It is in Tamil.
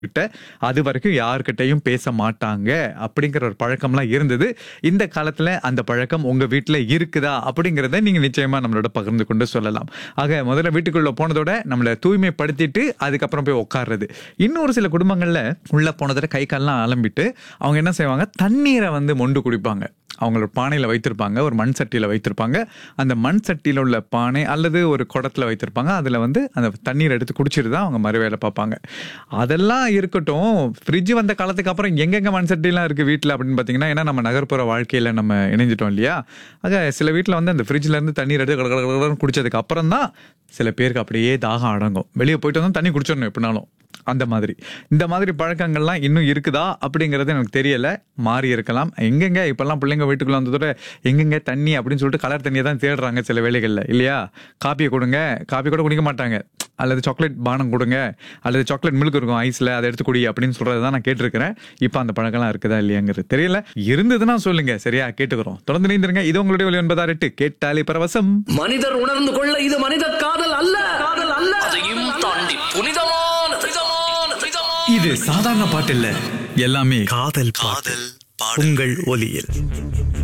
கிட்ட அது வரைக்கும் யார்கிட்டயும் பேச மாட்டாங்க அப்படிங்கிற ஒரு பழக்கம்லாம் இருந்தது இந்த காலத்துல அந்த பழக்கம் உங்க வீட்ல இருக்குதா அப்படிங்கறத நீங்க நிச்சயமா நம்மளோட பகிர்ந்து கொண்டு சொல்லலாம் ஆக முதல்ல வீட்டுக்குள்ள போனதோட நம்மளை தூய்மைப்படுத்திட்டு அதுக்கப்புறம் போய் உட்கார்றது இன்னொரு சில குடும்பங்கள்ல உள்ள போனதோட கை கால்லாம் அலம்பிட்டு அவங்க என்ன செய்வாங்க தண்ணீரை வந்து மொண்டு குடிப்பாங்க அவங்களோட பானையில் வைத்திருப்பாங்க ஒரு மண் சட்டியில் வைத்திருப்பாங்க அந்த மண் சட்டியில் உள்ள பானை அல்லது ஒரு குடத்துல வைத்திருப்பாங்க அதில் வந்து அந்த தண்ணீர் எடுத்து குடிச்சிட்டு தான் அவங்க மறு வேலை பார்ப்பாங்க அதெல்லாம் இருக்கட்டும் ஃப்ரிட்ஜ் வந்த காலத்துக்கு அப்புறம் எங்கெங்க மண் சட்டிலாம் இருக்குது வீட்டில் அப்படின்னு பார்த்தீங்கன்னா ஏன்னா நம்ம நகர்ப்புற வாழ்க்கையில் நம்ம இணைஞ்சிட்டோம் இல்லையா ஆக சில வீட்டில் வந்து அந்த ஃப்ரிட்ஜ்ல இருந்து தண்ணீர் எடுத்து கட கட கடன்னு குடிச்சதுக்கு அப்புறம் தான் சில பேருக்கு அப்படியே தாகம் அடங்கும் வெளியே போயிட்டு வந்து தண்ணி குடிச்சிடணும் எப்படினாலும் அந்த மாதிரி இந்த மாதிரி பழக்கங்கள்லாம் இன்னும் இருக்குதா அப்படிங்கிறது எனக்கு தெரியல மாறி இருக்கலாம் எங்கெங்க இப்பெல்லாம் பிள்ளைங்க வீட்டுக்குள்ள வந்ததோட எங்கெங்க தண்ணி அப்படின்னு சொல்லிட்டு கலர் தண்ணியை தான் தேடுறாங்க சில வேலைகளில் இல்லையா காப்பியை கொடுங்க காப்பி கூட குடிக்க மாட்டாங்க அல்லது சாக்லேட் பானம் கொடுங்க அல்லது சாக்லேட் மில்க் இருக்கும் ஐஸ்ல அதை எடுத்து குடி அப்படின்னு சொல்றது தான் நான் கேட்டிருக்கிறேன் இப்போ அந்த பழக்கம்லாம் இருக்குதா இல்லையாங்கிறது தெரியல இருந்ததுன்னா சொல்லுங்க சரியா கேட்டுக்கிறோம் தொடர்ந்து நீந்திருங்க இது உங்களுடைய ஒலி ஒன்பதாறு எட்டு கேட்டாலே பரவசம் மனிதர் உணர்ந்து கொள்ள இது மனித காதல் அல்ல காதல் அல்ல அதையும் தாண்டி புனிதமான புனிதமான புனிதமான இது சாதாரண பாட்டு இல்ல எல்லாமே காதல் காதல் உங்கள் ஒலியில்